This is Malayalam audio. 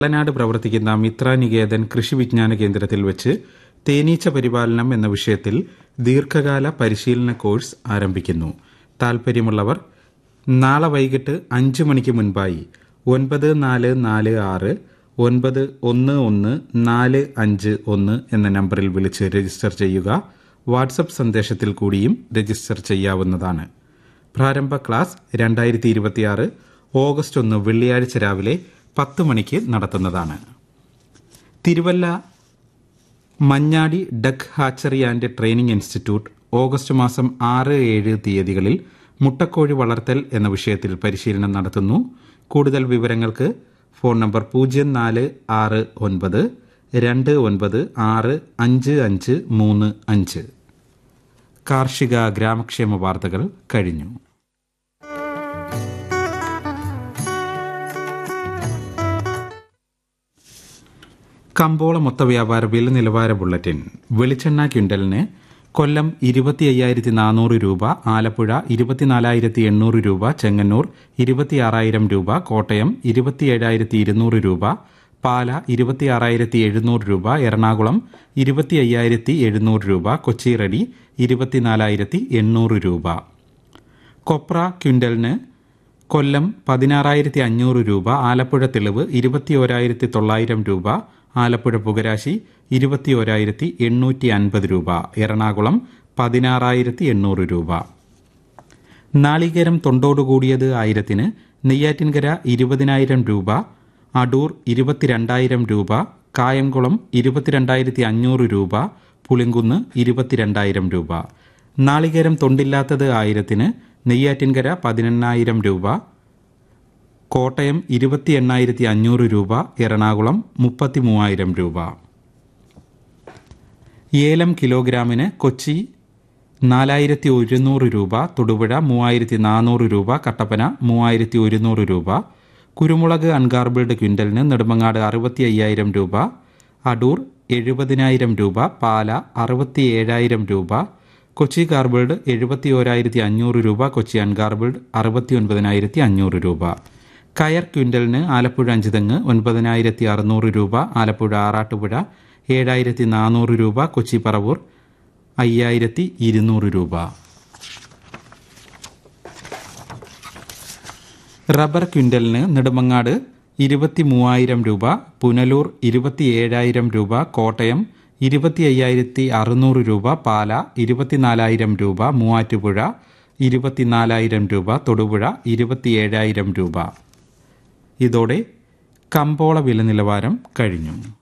പാലനാട് പ്രവർത്തിക്കുന്ന മിത്ര നികേതൻ കൃഷി വിജ്ഞാന കേന്ദ്രത്തിൽ വെച്ച് തേനീച്ച പരിപാലനം എന്ന വിഷയത്തിൽ ദീർഘകാല പരിശീലന കോഴ്സ് ആരംഭിക്കുന്നു താൽപ്പര്യമുള്ളവർ നാളെ വൈകിട്ട് അഞ്ച് മണിക്ക് മുൻപായി ഒൻപത് നാല് നാല് ആറ് ഒൻപത് ഒന്ന് ഒന്ന് നാല് അഞ്ച് ഒന്ന് എന്ന നമ്പറിൽ വിളിച്ച് രജിസ്റ്റർ ചെയ്യുക വാട്സപ്പ് സന്ദേശത്തിൽ കൂടിയും രജിസ്റ്റർ ചെയ്യാവുന്നതാണ് പ്രാരംഭ ക്ലാസ് രണ്ടായിരത്തി ഇരുപത്തിയാറ് ഓഗസ്റ്റ് ഒന്ന് വെള്ളിയാഴ്ച രാവിലെ പത്ത് മണിക്ക് നടത്തുന്നതാണ് Thiruvalla Manjadi duck hatchery and training institute August മാസം ആറ് ഏഴ് തീയതികളിൽ മുട്ടക്കോഴി വളർത്തൽ എന്ന വിഷയത്തിൽ പരിശീലനം നടത്തുന്നു കൂടുതൽ വിവരങ്ങൾക്ക് ഫോൺ നമ്പർ പൂജ്യം നാല് ആറ് ഒൻപത് രണ്ട് ഒൻപത് ആറ് അഞ്ച് അഞ്ച് മൂന്ന് അഞ്ച് കാർഷിക ഗ്രാമക്ഷേമ വാർത്തകൾ കഴിഞ്ഞു കമ്പോള മൊത്ത വ്യാപാര വില നിലവാര ബുള്ളറ്റിൻ വെളിച്ചെണ്ണ ക്വിൻ്റലിന് കൊല്ലം ഇരുപത്തി അയ്യായിരത്തി നാനൂറ് രൂപ ആലപ്പുഴ ഇരുപത്തിനാലായിരത്തി എണ്ണൂറ് രൂപ ചെങ്ങന്നൂർ ഇരുപത്തിയാറായിരം രൂപ കോട്ടയം ഇരുപത്തിയേഴായിരത്തി ഇരുന്നൂറ് രൂപ പാല ഇരുപത്തിയാറായിരത്തി എഴുന്നൂറ് രൂപ എറണാകുളം ഇരുപത്തി അയ്യായിരത്തി എഴുന്നൂറ് രൂപ കൊച്ചി റെഡി ഇരുപത്തിനാലായിരത്തി എണ്ണൂറ് രൂപ കൊപ്ര ക്വിൻ്റലിന് കൊല്ലം പതിനാറായിരത്തി അഞ്ഞൂറ് രൂപ ആലപ്പുഴ തെളിവ് ഇരുപത്തിയോരായിരത്തി തൊള്ളായിരം രൂപ ആലപ്പുഴ പുകരാശി ഇരുപത്തിയോരായിരത്തി എണ്ണൂറ്റി അൻപത് രൂപ എറണാകുളം പതിനാറായിരത്തി എണ്ണൂറ് രൂപ നാളികേരം തൊണ്ടോടുകൂടിയത് ആയിരത്തിന് നെയ്യാറ്റിൻകര ഇരുപതിനായിരം രൂപ അടൂർ ഇരുപത്തിരണ്ടായിരം രൂപ കായംകുളം ഇരുപത്തിരണ്ടായിരത്തി അഞ്ഞൂറ് രൂപ പുളിങ്കുന്ന് ഇരുപത്തിരണ്ടായിരം രൂപ നാളികേരം തൊണ്ടില്ലാത്തത് ആയിരത്തിന് നെയ്യാറ്റിൻകര പതിനെണ്ണായിരം രൂപ കോട്ടയം ഇരുപത്തി എണ്ണായിരത്തി അഞ്ഞൂറ് രൂപ എറണാകുളം മുപ്പത്തി മൂവായിരം രൂപ ഏലം കിലോഗ്രാമിന് കൊച്ചി നാലായിരത്തി ഒരുന്നൂറ് രൂപ തൊടുപുഴ മൂവായിരത്തി നാനൂറ് രൂപ കട്ടപ്പന മൂവായിരത്തി ഒരുന്നൂറ് രൂപ കുരുമുളക് അൺഗാർബിൾഡ് ക്വിൻ്റലിന് നെടുമങ്ങാട് അറുപത്തി അയ്യായിരം രൂപ അടൂർ എഴുപതിനായിരം രൂപ പാല അറുപത്തി ഏഴായിരം രൂപ കൊച്ചി ഗാർബിൾഡ് എഴുപത്തി ഓരായിരത്തി അഞ്ഞൂറ് രൂപ കൊച്ചി അൺഗാർബിൾഡ് അറുപത്തി ഒൻപതിനായിരത്തി അഞ്ഞൂറ് രൂപ കയർ ക്വിൻ്റലിന് ആലപ്പുഴ അഞ്ചുതെങ്ങ് ഒൻപതിനായിരത്തി അറുന്നൂറ് രൂപ ആലപ്പുഴ ആറാട്ടുപുഴ ഏഴായിരത്തി നാനൂറ് രൂപ കൊച്ചി പറവൂർ അയ്യായിരത്തി ഇരുന്നൂറ് രൂപ റബ്ബർ ക്വിൻ്റലിന് നെടുമങ്ങാട് ഇരുപത്തി മൂവായിരം രൂപ പുനലൂർ ഇരുപത്തി ഏഴായിരം രൂപ കോട്ടയം ഇരുപത്തി അയ്യായിരത്തി അറുന്നൂറ് രൂപ പാല ഇരുപത്തിനാലായിരം രൂപ മൂവാറ്റുപുഴ ഇരുപത്തിനാലായിരം രൂപ തൊടുപുഴ ഇരുപത്തിയേഴായിരം രൂപ ഇതോടെ കമ്പോള വില നിലവാരം കഴിഞ്ഞു